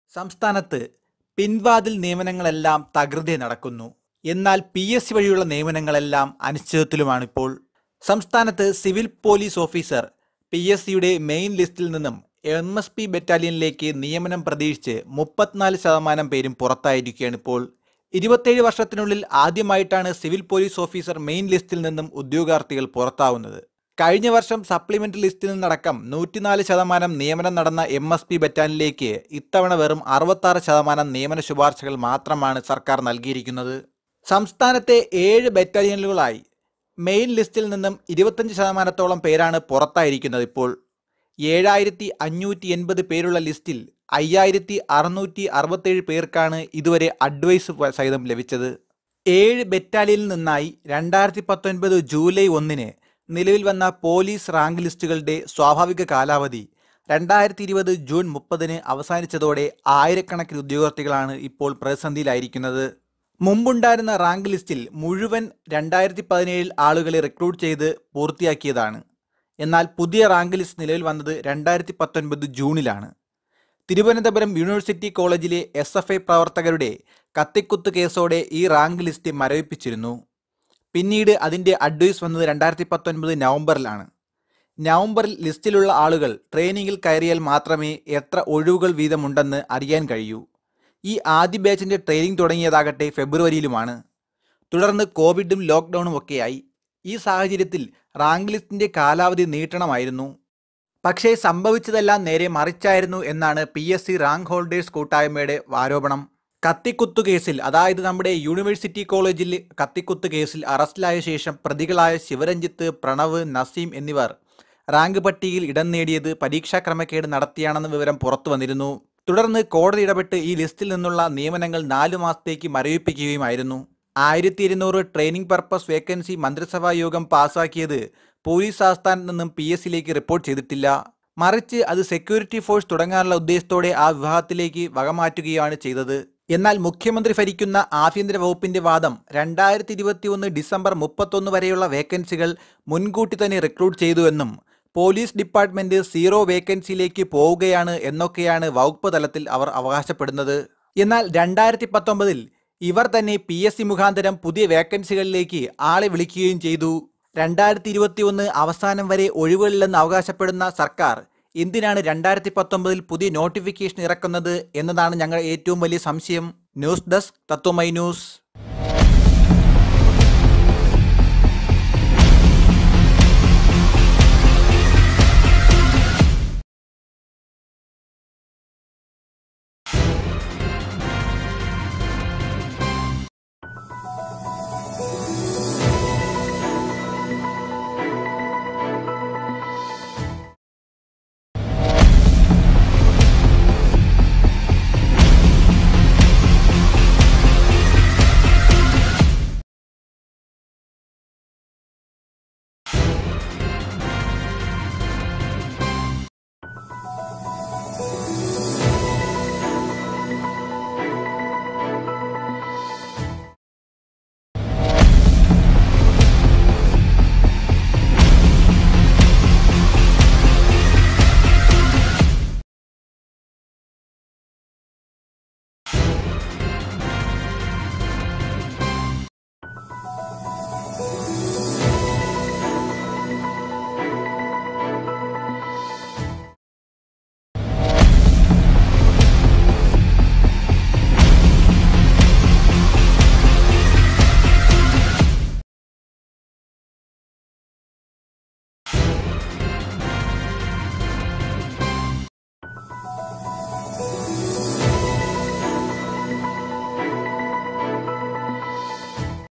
സംസ്ഥാനത്ത് പിൻവാതിൽ നിയമനങ്ങളെല്ലാം തകൃതി നടക്കുന്നു എന്നാൽ പി എസ് സി വഴിയുള്ള നിയമനങ്ങളെല്ലാം അനിശ്ചിതത്വത്തിലുമാണിപ്പോൾ സംസ്ഥാനത്ത് civil police officer P S സിയുടെ മെയിൻ ലിസ്റ്റിൽ നിന്നും എം എസ് പി ബറ്റാലിയനിലേക്ക് നിയമനം പ്രതീക്ഷിച്ച് മുപ്പത്തിനാല് ശതമാനം പേരും പുറത്തായിരിക്കുകയാണ് ഇപ്പോൾ ഇരുപത്തേഴ് വർഷത്തിനുള്ളിൽ ആദ്യമായിട്ടാണ് സിവിൽ പോലീസ് ഓഫീസർ മെയിൻ ലിസ്റ്റിൽ നിന്നും ഉദ്യോഗാർത്ഥികൾ പുറത്താവുന്നത് കഴിഞ്ഞ വർഷം സപ്ലിമെന്ററി ലിസ്റ്റിൽ നിന്നടക്കം നൂറ്റിനാല് ശതമാനം നിയമനം നടന്ന എം എസ് പി ബറ്റാലിയനിലേക്ക് ഇത്തവണ വെറും അറുപത്താറ് ശതമാനം നിയമന ശുപാർശകൾ മാത്രമാണ് സർക്കാർ നൽകിയിരിക്കുന്നത് സംസ്ഥാനത്തെ ഏഴ് ബറ്റാലിയനുകളായി മെയിൻ ലിസ്റ്റിൽ നിന്നും ഇരുപത്തഞ്ച് ശതമാനത്തോളം പേരാണ് പുറത്തായിരിക്കുന്നത് ഇപ്പോൾ ഏഴായിരത്തി അഞ്ഞൂറ്റി എൺപത് പേരുള്ള ലിസ്റ്റിൽ അയ്യായിരത്തി അറുന്നൂറ്റി അറുപത്തേഴ് പേർക്കാണ് ഇതുവരെ അഡ്വൈസ് പ- സഹിതം ലഭിച്ചത് ഏഴ് ബറ്റാലിയനിൽ നിന്നായി രണ്ടായിരത്തി പത്തൊൻപത് ജൂലൈ ഒന്നിന് നിലവിൽ വന്ന പോലീസ് റാങ്ക് ലിസ്റ്റുകളുടെ സ്വാഭാവിക കാലാവധി രണ്ടായിരത്തി ഇരുപത് ജൂൺ മുപ്പതിന് അവസാനിച്ചതോടെ ആയിരക്കണക്കിന് ഉദ്യോഗാർത്ഥികളാണ് ഇപ്പോൾ പ്രതിസന്ധിയിലായിരിക്കുന്നത് മുമ്പുണ്ടായിരുന്ന റാങ്ക് ലിസ്റ്റിൽ മുഴുവൻ രണ്ടായിരത്തി പതിനേഴിൽ ആളുകളെ റിക്രൂട്ട് ചെയ്ത് പൂർത്തിയാക്കിയതാണ് എന്നാൽ പുതിയ റാങ്ക് ലിസ്റ്റ് നിലവിൽ വന്നത് രണ്ടായിരത്തി പത്തൊൻപത് ജൂണിലാണ് തിരുവനന്തപുരം യൂണിവേഴ്സിറ്റി കോളേജിലെ എസ് എഫ് ഐ പ്രവർത്തകരുടെ കത്തിക്കുത്ത് കേസോടെ ഈ റാങ്ക് ലിസ്റ്റ് മരവിപ്പിച്ചിരുന്നു പിന്നീട് അതിൻ്റെ അഡ്വൈസ് വന്നത് രണ്ടായിരത്തി പത്തൊൻപത് നവംബറിലാണ് നവംബറിൽ ലിസ്റ്റിലുള്ള ആളുകൾ ട്രെയിനിങ്ങിൽ കയറിയാൽ മാത്രമേ എത്ര ഒഴിവുകൾ വീതമുണ്ടെന്ന് അറിയാൻ കഴിയൂ ഈ ആദ്യ ബാച്ചിൻ്റെ ട്രെയിനിങ് തുടങ്ങിയതാകട്ടെ ഫെബ്രുവരിയിലുമാണ് തുടർന്ന് കോവിഡും ലോക്ക്ഡൗണും ഒക്കെയായി ഈ സാഹചര്യത്തിൽ റാങ്ക് ലിസ്റ്റിൻ്റെ കാലാവധി നീട്ടണമായിരുന്നു പക്ഷേ സംഭവിച്ചതെല്ലാം നേരെ മറിച്ചായിരുന്നു എന്നാണ് P S C rank holders കൂട്ടായ്മയുടെ ആരോപണം കത്തിക്കുത്തു കേസിൽ അതായത് നമ്മുടെ യൂണിവേഴ്സിറ്റി കോളേജിൽ കത്തിക്കുത്ത് കേസിൽ അറസ്റ്റിലായ ശേഷം പ്രതികളായ ശിവരഞ്ജിത്ത് പ്രണവ് നസീം എന്നിവർ റാങ്ക് പട്ടികയിൽ ഇടം നേടിയത് പരീക്ഷാ ക്രമക്കേട് നടത്തിയാണെന്ന വിവരം പുറത്തു വന്നിരുന്നു തുടർന്ന് കോടതി ഇടപെട്ട് ഈ ലിസ്റ്റിൽ നിന്നുള്ള നിയമനങ്ങൾ നാലു മാസത്തേക്ക് മരവിപ്പിക്കുകയുമായിരുന്നു ആയിരത്തി ഇരുന്നൂറ് ട്രെയിനിംഗ് പർപ്പസ് വേക്കൻസി മന്ത്രിസഭാ യോഗം പാസാക്കിയത് പോലീസ് ആസ്ഥാനത്ത് നിന്നും പി എസ് സിയിലേക്ക് റിപ്പോർട്ട് ചെയ്തിട്ടില്ല മറിച്ച് അത് സെക്യൂരിറ്റി ഫോഴ്സ് തുടങ്ങാനുള്ള ഉദ്ദേശത്തോടെ ആ വിഭാഗത്തിലേക്ക് വകമാറ്റുകയാണ് ചെയ്തത് എന്നാൽ മുഖ്യമന്ത്രി ഭരിക്കുന്ന ആഭ്യന്തര വകുപ്പിന്റെ വാദം രണ്ടായിരത്തി ഇരുപത്തി ഒന്ന് ഡിസംബർ മുപ്പത്തൊന്ന് വരെയുള്ള വേക്കൻസികൾ മുൻകൂട്ടി തന്നെ റിക്രൂട്ട് ചെയ്തുവെന്നും പോലീസ് ഡിപ്പാർട്ട്മെന്റ് സീറോ വേക്കൻസിയിലേക്ക് പോവുകയാണ് എന്നൊക്കെയാണ് വകുപ്പ് തലത്തിൽ അവർ അവകാശപ്പെടുന്നത് എന്നാൽ രണ്ടായിരത്തി പത്തൊമ്പതിൽ ഇവർ തന്നെ പി എസ് സി മുഖാന്തരം പുതിയ വേക്കൻസികളിലേക്ക് ആളെ വിളിക്കുകയും ചെയ്തു രണ്ടായിരത്തി ഇരുപത്തി ഒന്ന് അവസാനം വരെ ഒഴിവുകളില്ലെന്ന് അവകാശപ്പെടുന്ന സർക്കാർ എന്തിനാണ് രണ്ടായിരത്തി പത്തൊമ്പതിൽ പുതിയ നോട്ടിഫിക്കേഷൻ ഇറക്കുന്നത് എന്നതാണ് ഞങ്ങളുടെ ഏറ്റവും വലിയ സംശയം ന്യൂസ് ഡെസ്ക് തത്വമൈ ന്യൂസ്